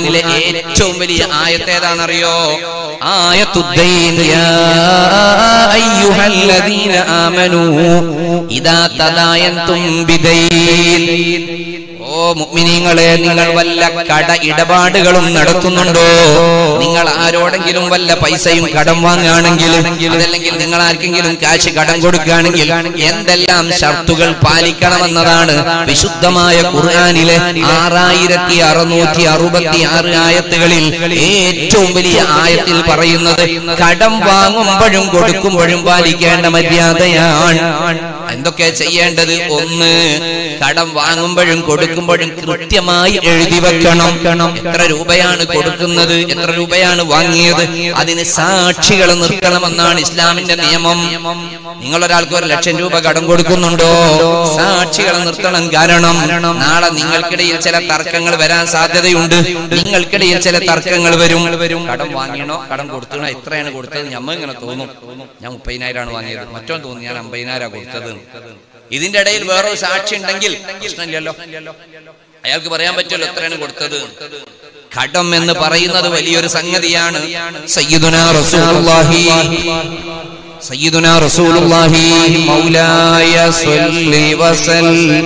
ഖുർആനിലെ ഏറ്റവും വലിയ ആയത്തേതാണെന്നറിയോ ആയത്തുദ്ദൈൻ യാ അയ്യുഹല്ലദീന ആമനൂ ഇദാ തദായൻതും ബിദൈൻ ഓ മുഅ്മിനീങ്ങളെ നിങ്ങൾ വല്ല കട ഇടപാടുകളും നടത്തുന്നുണ്ടോ നിങ്ങൾ ആരോടെങ്കിലും വല്ല പൈസയും കടം വാങ്ങുകയാണെങ്കിൽ അതല്ലെങ്കിൽ നിങ്ങൾ ആർക്കെങ്കിലും കാശ് കടം കൊടുക്കുകയാണെങ്കിൽ എന്തെല്ലാം ഷർത്തുകൾ പാലിക്കണമെന്നതാണ് വിശുദ്ധമായ ഖുർആനിലെ ആറായിരത്തി അറുന്നൂറ്റി അറുപത്തി ആറ് ആയത്തുകളിൽ ഏറ്റവും വലിയ ആയത്തിൽ പറയുന്നത് കടം വാങ്ങുമ്പോഴും കൊടുക്കുമ്പോഴും പാലിക്കേണ്ട മര്യാദയാണ് എന്തൊക്കെ ചെയ്യേണ്ടത് ഒന്ന് കടം വാങ്ങുമ്പോഴും കൊടുക്കുമ്പോഴും കൃത്യമായി എഴുതി വെക്കണം എത്ര രൂപയാണ് കൊടുക്കുന്നത് എത്ര രൂപയാണ് വാങ്ങിയത് അതിന് സാക്ഷികൾ നിർത്തണമെന്നാണ് ഇസ്ലാമിന്റെ നിയമം നിങ്ങൾ ഒരാൾക്ക് ഒരു ലക്ഷം രൂപ കടം കൊടുക്കുന്നുണ്ടോ സാക്ഷികൾ നിർത്തണം കാരണം നാളെ നിങ്ങൾക്കിടയിൽ ചില തർക്കങ്ങൾ വരാൻ സാധ്യതയുണ്ട് നിങ്ങൾക്കിടയിൽ ചില തർക്കങ്ങൾ വരും കടം വാങ്ങിയണോ കടം കൊടുത്തണോ എത്രയാണ് കൊടുത്തത് ഞമ്മ ഇങ്ങനെ തോന്നും ഞാൻ മുപ്പതിനായിരമാണ് വാങ്ങിയത് മറ്റോ തോന്നുന്നു ഞാൻ അമ്പതിനായിരം കൊടുത്തത് ഇതിന്റെ ഇടയിൽ വേറൊരു സാക്ഷി ഉണ്ടെങ്കിൽ പ്രശ്നമില്ലല്ലോ അയാൾക്ക് പറയാൻ പറ്റുമല്ലോ എത്രയാണ് കൊടുത്തത് കടം എന്ന് പറയുന്നത് വലിയൊരു സംഗതിയാണ് സയ്യിദുന റസൂലുള്ളാഹി സയ്യിദുന റസൂലുള്ളാഹി മൗലായ സ്വല്ലി വസൽ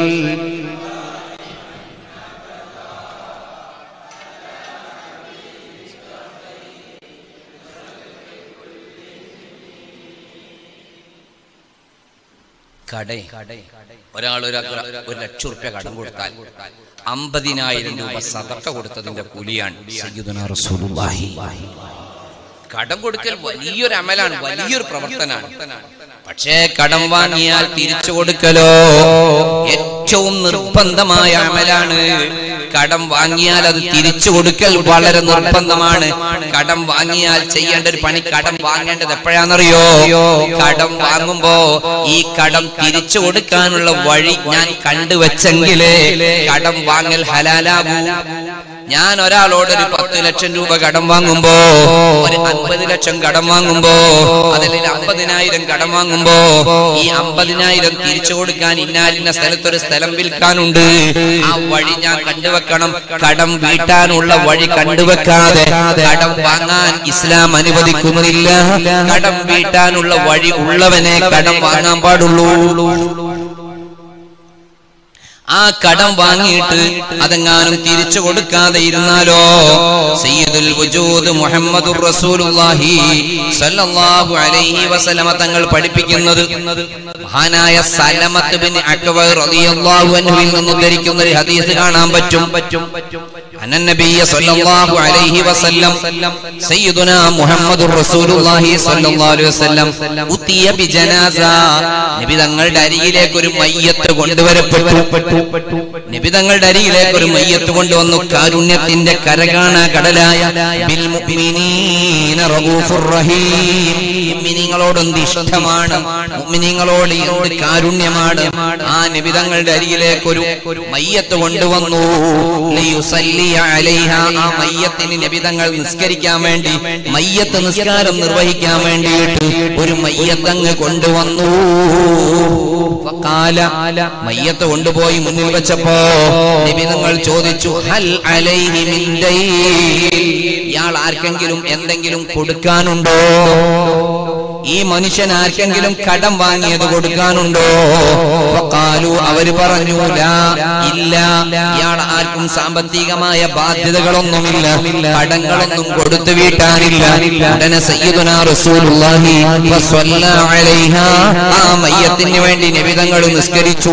കട ഒരാൾ ഒരാൾക്ക് ഒരു ലക്ഷം റുപ്യ കടം കൊടുത്താൽ അമ്പതിനായിരം രൂപ സതക്ക കൊടുത്തതിന്റെ കൂലിയാണ് സയ്യിദുന റസൂലുള്ളാഹി കടം കൊടുക്കൽ വലിയൊരു അമലാണ് വലിയൊരു പ്രവർത്തനാണ് പക്ഷേ കടം വാങ്ങിയാൽ തിരിച്ചു കൊടുക്കലോ ഏറ്റവും നിർബന്ധമായ അമലാണ് കടം വാങ്ങിയാൽ അത് തിരിച്ചു കൊടുക്കൽ വളരെ നിർബന്ധമാണ് കടം വാങ്ങിയാൽ ചെയ്യേണ്ട ഒരു പണി കടം വാങ്ങേണ്ടത് എപ്പോഴാണെന്നറിയോ കടം വാങ്ങുമ്പോ ഈ കടം തിരിച്ചു കൊടുക്കാനുള്ള വഴി ഞാൻ കണ്ടുവച്ചെങ്കിലേ കടം വാങ്ങൽ ഹലാലാകൂ ഞാൻ ഒരാളോട് ഒരു പത്ത് ലക്ഷം രൂപ കടം വാങ്ങുമ്പോ ഒരു അൻപത് ലക്ഷം കടം വാങ്ങുമ്പോ അതല്ലെങ്കിൽ അമ്പതിനായിരം കടം വാങ്ങുമ്പോ ഈ അമ്പതിനായിരം തിരിച്ചു കൊടുക്കാൻ ഇന്നാലിന്ന സ്ഥലത്തൊരു സ്ഥലം വിൽക്കാനുണ്ട് ആ വഴി ഞാൻ കണ്ടുവെക്കണം കടം വീട്ടാനുള്ള വഴി കണ്ടുവെക്കാതെ കടം വാങ്ങാൻ ഇസ്ലാം അനുവദിക്കുന്നില്ല കടം വീട്ടാനുള്ള വഴി ഉള്ളവനെ കടം വാങ്ങാൻ പാടുള്ളൂ ആ കടം വാങ്ങിയിട്ട് അതെങ്ങാനും തിരിച്ചു കൊടുക്കാതെ ഇരുന്നാലോ സയ്യിദുൽ വജൂദ് മുഹമ്മദുർ റസൂലുള്ളാഹി സല്ലല്ലാഹു അലൈഹി വസല്ലമ തങ്ങൾ പഠിപ്പിക്കുന്നത് മഹാനായ സലമത്ത് ബിൻ അക്വർ റളിയല്ലാഹു അൻഹുവിൽ നിന്ന് ഉദ്ധരിക്കുന്ന ഒരു ഹദീസ് കാണാൻ പറ്റും അന്ന നബിയ സല്ലല്ലാഹു അലൈഹി വസല്ലം സയ്യിദുനാ മുഹമ്മദുർ റസൂലുള്ളാഹി സല്ലല്ലാഹു അലൈഹി വസല്ലം ഉത്തിയ ബിജനാസ നബി തങ്ങളുടെ അരികിലേക്ക് ഒരു മയ്യത്ത് കൊണ്ടുവരപ്പെട്ടു നബി തങ്ങളുടെ അരികിലേക്ക് ഒരു മയ്യത്ത് കൊണ്ടുവന്നു കാരുണ്യത്തിന്റെ കരകാണ കടലായ ബിൽ മുഅ്മിനീന റഊഫുർ റഹീം മുഅ്മിനീങ്ങളോട് എന്ത് ഇഷ്ടമാണ് മുഅ്മിനീങ്ങളോട് എന്ത് കാരുണ്യമാണ് ആ നബി തങ്ങളുടെ അരികിലേക്ക് ഒരു മയ്യത്ത് കൊണ്ടുവന്നു ലിയുസല്ലി അലൈഹ ആ മയ്യത്തിന് നബി തങ്ങൾ നിസ്കരിക്കാൻ വേണ്ടി മയ്യത്ത് നിസ്കാരം നിർവഹിക്കാൻ വേണ്ടിയിട്ട് ഒരു മയ്യത്തങ്ങ് കൊണ്ടുവന്നു ഫഖാല മയ്യത്ത് കൊണ്ടുപോയി മുന്നിൽ വെച്ചപ്പോ നബി തങ്ങൾ ചോദിച്ചു ഹൽ അലൈഹി മിൻ ദൈൻ ഇയാൾ ആർക്കെങ്കിലും എന്തെങ്കിലും കൊടുക്കാനുണ്ടോ ഈ മനുഷ്യൻ ആർക്കെങ്കിലും കടം വാങ്ങിയത് കൊടുക്കാനുണ്ടോ ഫഖാലു അവര് പറഞ്ഞു ലാ ഇല്ല ഇയാൾ ആർക്കും സാമ്പത്തികമായ ബാധ്യതകളൊന്നുമില്ല കടങ്ങളൊന്നും കൊടുത്തു വീട്ടാനില്ല ഉടനെ സയ്യിദുനാ റസൂലുള്ളാഹി ഫസ്വല്ല അലൈഹാ ആ മയ്യത്തിന് വേണ്ടി നബിതങ്ങൾ നിസ്കരിച്ചു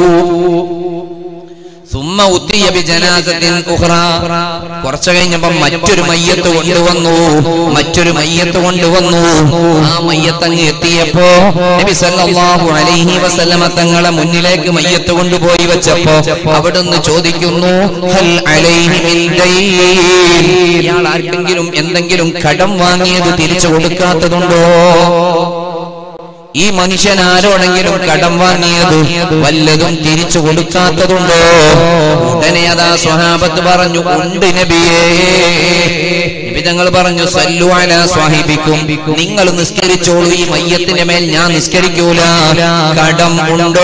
സുമ്മ ഉത്തിയ ബിജനാസത്തിൻ ഉഖ്റ കുറച്ചു കഴിഞ്ഞപ്പം മറ്റൊരു മയ്യത്ത് കൊണ്ടുവന്നു മറ്റൊരു മയ്യത്ത് കൊണ്ടുവന്നു ആ മയ്യത്ത് അങ്ങ് എത്തിയപ്പോ നബി സല്ലല്ലാഹു അലൈഹി വസല്ലമ തങ്ങളെ മുന്നിലേക്ക് മയ്യത്ത് കൊണ്ടുപോയി വെച്ചപ്പോ അവിടുന്ന് ചോദിക്കുന്നു ഹൽ അലൈഹി മിൻ ദൈൻ ഇയാൾ ആർക്കെങ്കിലും എന്തെങ്കിലും കടം വാങ്ങിയത് തിരിച്ചു കൊടുക്കാത്തതുണ്ടോ ഈ മനുഷ്യൻ ആരോടെങ്കിലും കടം വാങ്ങിയത് വല്ലതും തിരിച്ചു കൊടുക്കാത്തതുണ്ടോ ഉടനെ അതാ സ്വഹാബത്ത് പറഞ്ഞു ഉണ്ട് നബിയേ നിബിതങ്ങൾ പറഞ്ഞു സല്ലു അല സ്വാഹിബിക്കും നിങ്ങൾ നിസ്കരിച്ചോളൂ ഈ മയ്യത്തിന്റെ മേൽ ഞാൻ നിസ്കരിക്കൂല കടം ഉണ്ടോ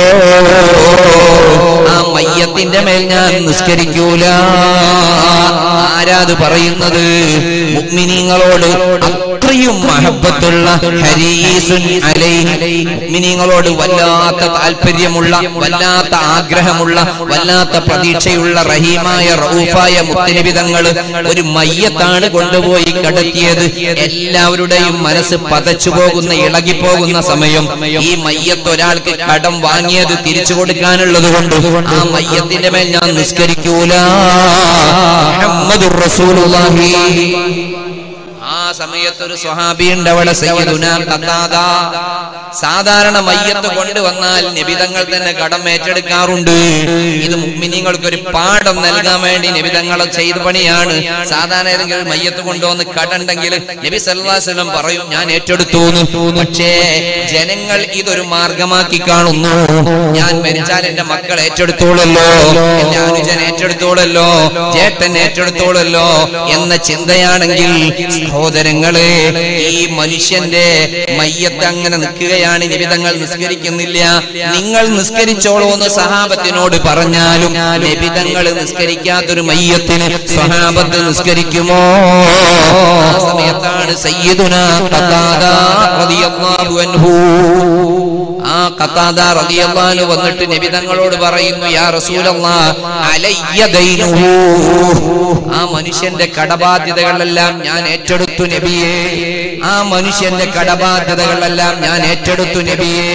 ആ മയ്യത്തിന്റെ മേൽ ഞാൻ നിസ്കരിക്കൂല ആരാത് പറയുന്നത് മുഗ്മിനീങ്ങളോട് അത്രയും മഹബത്തുള്ള ഹരീസുൻ അലൈഹി മുഗ്മിനീങ്ങളോട് വല്ലാത്ത താല്പര്യമുള്ള വല്ലാത്ത ആഗ്രഹമുള്ള വല്ലാത്ത പ്രതീക്ഷയുള്ള റഹീമായ റൌഫായ മുത്തനിബിതങ്ങള് ഒരു മയ്യത്താണ് കൊണ്ടുപോയി കടത്തിയത് എല്ലാവരുടെയും മനസ്സ് പതച്ചു പോകുന്ന ഇളകിപ്പോകുന്ന സമയം ഈ മയ്യത്ത് ഒരാൾക്ക് കടം വാങ്ങിയത് തിരിച്ചു കൊടുക്കാനുള്ളത് കൊണ്ട് ആ മയ്യത്തിന്റെ മേൽ ഞാൻ നിസ്കരിക്കൂല മുഹമ്മദുർ റസൂലുള്ളാഹി ആ സമയത്ത് ഒരു സ്വഹാബിയുണ്ട് അവിടെ സയ്യിദുനാ ഖത്താദ സാധാരണ മയ്യത്ത് കൊണ്ടുവന്നാൽ നിബിതങ്ങൾ തന്നെ കടം ഏറ്റെടുക്കാറുണ്ട് ഇത് മുഗ്മിനീങ്ങൾക്ക് ഒരു പാഠം നൽകാൻ വേണ്ടി നിബിതങ്ങൾ ചെയ്ത പണിയാണ് സാധാരണ ഏതെങ്കിലും ഒരു മയ്യത്ത് കൊണ്ടുവന്ന് കടണ്ടെങ്കിൽ നബി സല്ലാസ്ലം പറയും ഞാൻ ഏറ്റെടുത്തു എന്ന്. പക്ഷേ ജനങ്ങൾ ഇതൊരു മാർഗമാക്കി കാണുന്നു ഞാൻ മരിച്ചാൽ എന്റെ മക്കൾ ഏറ്റെടുത്തോളല്ലോ എന്റെ അനുജൻ ഏറ്റെടുത്തോളല്ലോ ചേട്ടൻ ഏറ്റെടുത്തോളല്ലോ എന്ന ചിന്തയാണെങ്കിൽ സഹോദരങ്ങളെ ഈ മനുഷ്യന്റെ മയ്യത്ത് അങ്ങനെ നിൽക്കുകയാണ് നിബിതങ്ങൾ നിസ്കരിക്കുന്നില്ല നിങ്ങൾ നിസ്കരിച്ചോളൂ എന്ന് സഹാബത്തിനോട് പറഞ്ഞാലും നിബിതങ്ങൾ നിസ്കരിക്കാത്തൊരു മയ്യത്തിന് സഹാബത്ത് നിസ്കരിക്കുമോ ആ സമയത്താണ് സയ്യിദുന ഖതാദ റളിയല്ലാഹു അൻഹു ആ ഖതാദ റളിയല്ലാഹു അൻഹു വന്നിട്ട് നബി തങ്ങളോട് പറയുന്നു യാ റസൂലല്ലാഹ് അലയ്യ ദൈനുഹു ആ മനുഷ്യന്റെ കടബാധ്യതകളെല്ലാം ഞാൻ ഏറ്റെടുത്തു നബിയേ ആ മനുഷ്യന്റെ കടബാധ്യതകളെല്ലാം ഞാൻ ഏറ്റെടുത്തു നബിയേ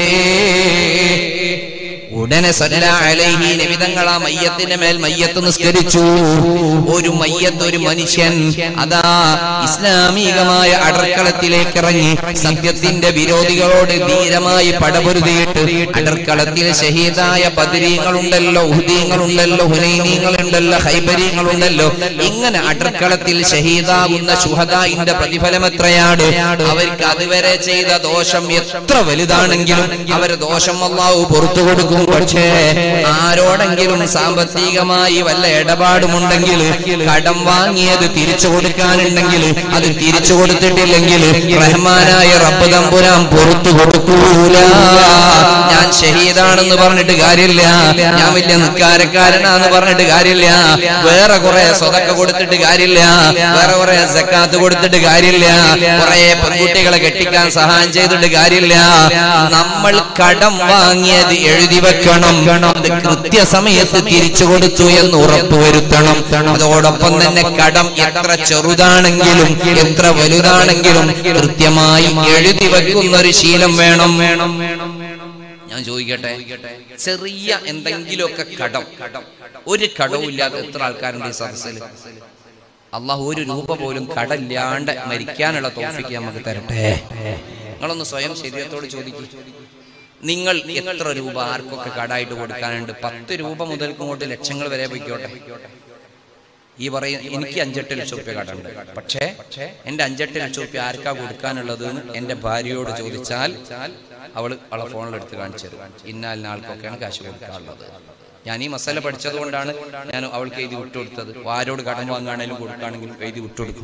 ഉടനെ സല്ല അലൈഹി നബിതങ്ങൾ ആ മയ്യത്തിന്റെ മേൽ മയ്യത്ത് നിസ്കരിച്ചു ഒരു മയ്യത്ത് ഒരു മനുഷ്യൻ അതാ ഇസ്ലാമികമായ അടർക്കളത്തിലേക്ക് ഇറങ്ങി സത്യത്തിന്റെ വിരോധികളോട് ധീരമായി പടപൊരുതിയിട്ട് അടർക്കളത്തിൽ ഷഹീദായ ബദരീങ്ങളുണ്ടല്ലോ ഉഹദീങ്ങളുണ്ടല്ലോ ഹുനൈനീങ്ങളുണ്ടല്ലോ ഹൈബരീങ്ങളുണ്ടല്ലോ ഇങ്ങനെ അടർക്കളത്തിൽ ഷഹീദാകുന്ന ശുഹദായിന്റെ പ്രതിഫലം എത്രയാണ് അവർക്ക് അതുവരെ ചെയ്ത ദോഷം എത്ര വലുതാണെങ്കിലും അവരെ ദോഷം അള്ളാഹു പുറത്തു കൊടുക്കും പക്ഷേ ആരോടെങ്കിലും സാമ്പത്തികമായി വല്ല ഇടപാടുമുണ്ടെങ്കിൽ കടം വാങ്ങിയത് തിരിച്ചു കൊടുക്കാനുണ്ടെങ്കിൽ അത് തിരിച്ചു കൊടുത്തിട്ടില്ലെങ്കിൽ റഹ്മാനായ റബ്ബ് തമ്പുരാൻ പുറത്തു കൊടുക്കൂല ഞാൻ ഷഹീദാണെന്ന് പറഞ്ഞിട്ട് കാര്യമില്ല ഞാൻ വലിയ നിക്കാരക്കാരനാന്ന് പറഞ്ഞിട്ട് കാര്യമില്ല വേറെ കുറെ സ്വതക്ക കൊടുത്തിട്ട് കാര്യമില്ല വേറെ കുറെ സക്കാത്ത് കൊടുത്തിട്ട് കാര്യമില്ല കുറെ പെൺകുട്ടികളെ കെട്ടിക്കാൻ സഹായം ചെയ്തിട്ട് കാര്യമില്ല നമ്മൾ കടം വാങ്ങിയത് എഴുതി വെക്കണം അത് കൃത്യസമയത്ത് തിരിച്ചു കൊടുത്തു എന്ന് ഉറപ്പുവരുത്തണം അതോടൊപ്പം തന്നെ കടം എത്ര ചെറുതാണെങ്കിലും എത്ര വലുതാണെങ്കിലും കൃത്യമായി എഴുതി വെക്കുന്ന ഒരു ശീലം വേണം ഞാൻ ചോദിക്കട്ടെ ചെറിയ എന്തെങ്കിലുമൊക്കെ കടം ഒരു കടവും ഇല്ലാതെ എത്ര ആൾക്കാരുണ്ട് ഈ സദസ്സിൽ അള്ളാഹു ഒരു രൂപ പോലും കടമില്ലാണ്ട് മരിക്കാനുള്ള തോഫിക്ക് നമുക്ക് തരട്ടെ നിങ്ങളൊന്ന് സ്വയം ശരീരത്തോട് ചോദിക്കും നിങ്ങൾ എത്ര രൂപ ആർക്കൊക്കെ കടായിട്ട് കൊടുക്കാനുണ്ട് പത്ത് രൂപ മുതൽക്ക് ഇങ്ങോട്ട് ലക്ഷങ്ങൾ വരെ പോയിക്കോട്ടെ ഈ പറയും എനിക്ക് അഞ്ചെട്ട് ലക്ഷം റുപ്യ കടമുണ്ട് പക്ഷേ എന്റെ അഞ്ചെട്ട് ലക്ഷം റുപ്യ ആർക്കാ കൊടുക്കാനുള്ളത് എന്ന് എന്റെ ഭാര്യയോട് ചോദിച്ചാൽ അവള് അവളെ ഫോണിൽ എടുത്ത് കാണിച്ചു തരും ഇന്നാലിന് ആൾക്കൊക്കെയാണ് കാശ് കൊടുക്കാനുള്ളത് ഞാൻ ഈ മസാല പഠിച്ചത് കൊണ്ടാണ് ഞാൻ അവൾക്ക് എഴുതി വിട്ടുകൊടുത്തത് ആരോട് കടം വാങ്ങുകയാണെങ്കിലും കൊടുക്കുകയാണെങ്കിലും എഴുതി വിട്ടുകൊടുക്കും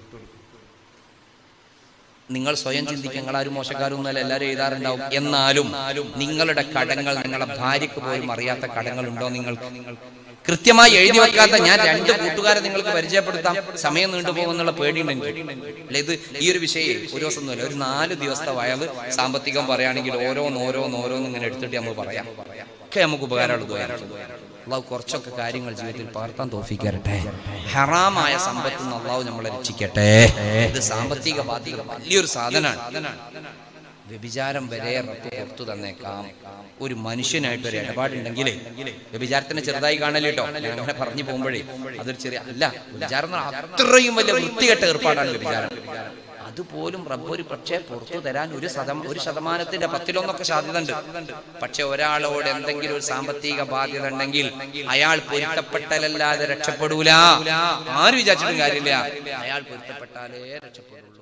നിങ്ങൾ സ്വയം ചിന്തിക്കുക നിങ്ങളാരും മോശക്കാരൊന്നുമല്ല എല്ലാവരും എഴുതാറുണ്ടാവും എന്നാലും നിങ്ങളുടെ കടങ്ങൾ നിങ്ങളുടെ ഭാര്യക്ക് പോലും അറിയാത്ത കടങ്ങൾ ഉണ്ടോ നിങ്ങൾക്ക് കൃത്യമായി എഴുതി വെക്കാത്ത ഞാൻ രണ്ട് കൂട്ടുകാരെ നിങ്ങൾക്ക് പരിചയപ്പെടുത്താം സമയം നീണ്ടുപോകുന്നുള്ള പേടിയുണ്ട് എനിക്ക് അല്ല ഇത് ഈ ഒരു വിഷയം ഒരു ദിവസം ഒന്നുമല്ല ഒരു നാല് ദിവസത്തെ വയവ് സാമ്പത്തികം പറയുകയാണെങ്കിൽ ഓരോന്ന് ഓരോന്ന് ഓരോന്ന് ഇങ്ങനെ എടുത്തിട്ട് നമുക്ക് പറയാം ഒക്കെ നമുക്ക് ഉപകാരമുള്ളത് അള്ളാഹു കുറച്ചൊക്കെ കാര്യങ്ങൾ ജീവിതത്തിൽ പകർത്താൻ തോഫിക്കരട്ടെ ഹറാമായ സമ്പത്ത് നിന്ന് അള്ളാഹു നമ്മളെ രക്ഷിക്കട്ടെ ഇത് സാമ്പത്തിക ബാധ്യത വലിയൊരു സാധനമാണ് വ്യഭിചാരം വരെ റബ്ബ് പുറത്തു തന്നേക്കാം ഒരു മനുഷ്യനായിട്ട് ഒരു ഇടപാടുണ്ടെങ്കിലേ വ്യഭിചാരത്തിനെ ചെറുതായി കാണല്ലോ ഞാൻ അങ്ങനെ പറഞ്ഞു പോകുമ്പോഴേ അതൊരു ചെറിയ അല്ല വ്യഭിചാരം എന്ന് പറഞ്ഞാൽ അത്രയും വലിയ വൃത്തികെട്ട ഏർപ്പാടാണ് വ്യഭിചാരം അതുപോലും റബ്ബ് ഒരു പക്ഷേ പുറത്തു തരാൻ ഒരു ശതം ഒരു ശതമാനത്തിന്റെ പത്തിലൊന്നൊക്കെ സാധ്യത ഉണ്ട് പക്ഷെ ഒരാളോട് എന്തെങ്കിലും ഒരു സാമ്പത്തിക ബാധ്യത ഉണ്ടെങ്കിൽ അയാൾ പൊരുത്തപ്പെട്ടലല്ലാതെ രക്ഷപ്പെടൂല ആരും വിചാരിച്ചിട്ടും കാര്യമില്ല അയാൾ പൊരുത്തപ്പെട്ടാലേ രക്ഷപ്പെടൂല